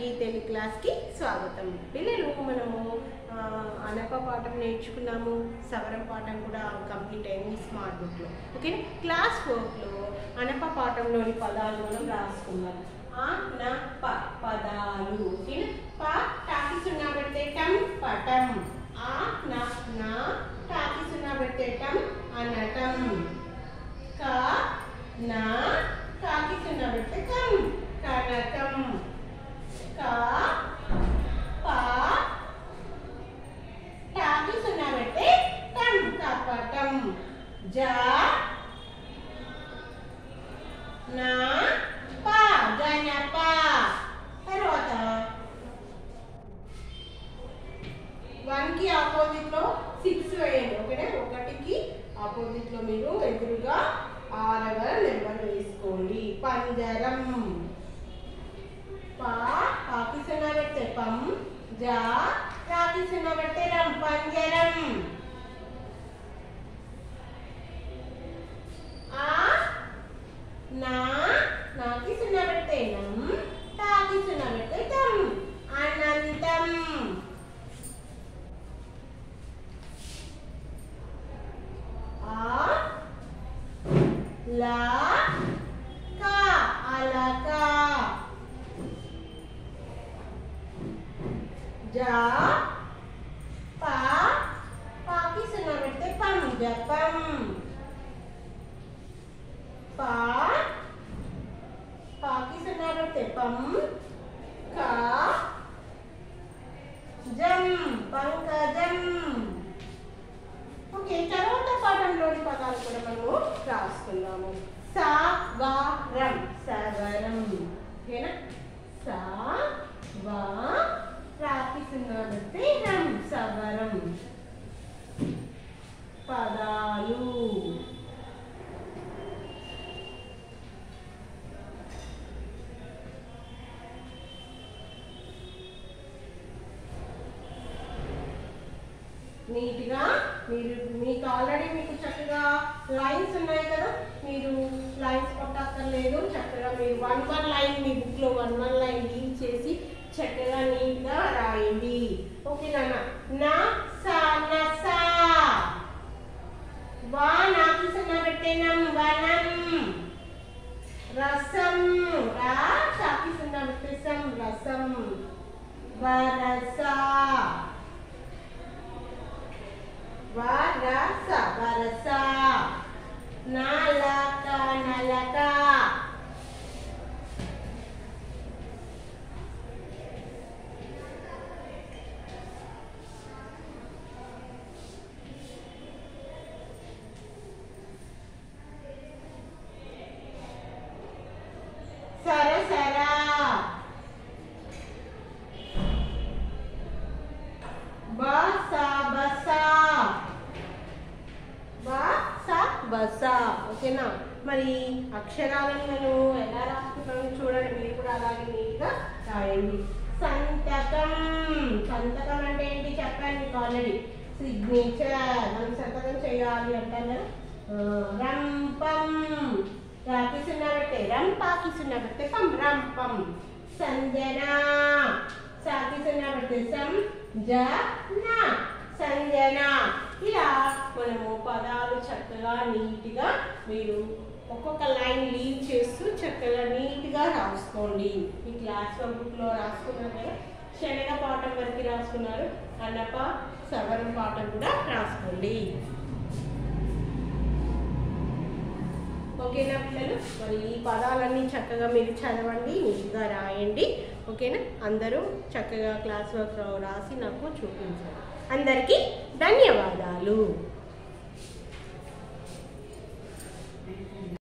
తెలుగు క్లాస్కి స్వాగతం పిల్లలు మనము ఆ, అనప పాఠం నేర్చుకున్నాము సవరం పాఠం కూడా కంప్లీట్ అయింది స్మార్ట్ బుక్లో ఓకేనా క్లాస్ ఫోర్లో అనప పాఠంలోని పదాలు మనం రాసుకున్నాం ఆ న ప పదాలు ఓకేనా ప టాకి సున్నా పెడితే టం పటం ఆ న నా టాకి సున్నా పెడితే టం అనటం క నా కాకి సున్నా పెడితే కం కనకం క ప టాకి సున్నా పెడితే టం కపటం జ నా ప జనప తర్వాత వన్ కి ఆపోజిట్ లో సిక్స్ వేయండి ఓకేనా ఒకటికి ఆపోజిట్ లో మీరు ఎదురుగా ఆరవ నెంబర్ వేసుకోండి పంజరం పా పాకి సున్నా పెడితే పం జా రాకి సున్నా పెడితే రం పంజరం ఆ నా నాకి సున్నా పెడితే నం తాకి సున్నా పెడితే తం అనంతం ఆ లా కా అలక జా పా పాకి సున్నా పెడితే పం జపం పా పాకి సున్నా పెడితే పం కా జం పంకజం ఓకే తర్వాత పాఠంలోని పదాలు కూడా మనము రాసుకుందాము సా వా రం సవరం ఓకేనా సా వా రాకి సున్నా పెడితే రం సవరం పదాలు నీట్గా మీరు మీకు ఆల్రెడీ మీకు చక్కగా లైన్స్ ఉన్నాయి కదా మీరు లైన్స్ కొట్టక్కర్లేదు చక్కగా మీరు వన్ వన్ లైన్ మీ బుక్లో వన్ వన్ లైన్ లీవ్ చేసి చక్కగా నీట్గా రాయండి ఓకే నాన్న నా సా నా సా వా నాకు సున్నా పెట్టేనం వనం రసం రా చాకి సున్నా పెట్టేసాం రసం వరస వరస వరస నలక నలక సరసర బస బస బస బస ఓకేనా మరి అక్షరాలను నేను ఎలా రాసుకుంటాను చూడండి మీరు కూడా అలాగే నీట్గా రాయండి సంతకం సంతకం అంటే ఏంటి చెప్పాను మీకు ఆల్రెడీ సిగ్నేచర్ మనం సంతకం చేయాలి అంటారు కదా ఆ, రంపం రాకి సున్నా పెడితే రంపాకి సున్నా పెడితే పం రంపం సంజన సాకి సున్నా పెడితే సం జ నా సంజన ఇలా మనము పదాలు చక్కగా నీట్గా మీరు ఒక్కొక్క లైన్ లీవ్ చేస్తూ చక్కగా నీట్గా రాసుకోండి ఈ క్లాస్ బుక్లో రాసుకున్నారు కదా శనగ పాఠం వరకు రాసుకున్నారు అన్నప సవరం పాఠం కూడా రాసుకోండి ఓకేనా పిల్లలు మరి ఈ పదాలన్నీ చక్కగా మీరు చదవండి నీట్గా రాయండి ఓకేనా అందరూ చక్కగా క్లాస్ వర్క్ రాసి నాకు చూపించండి అందరికీ ధన్యవాదాలు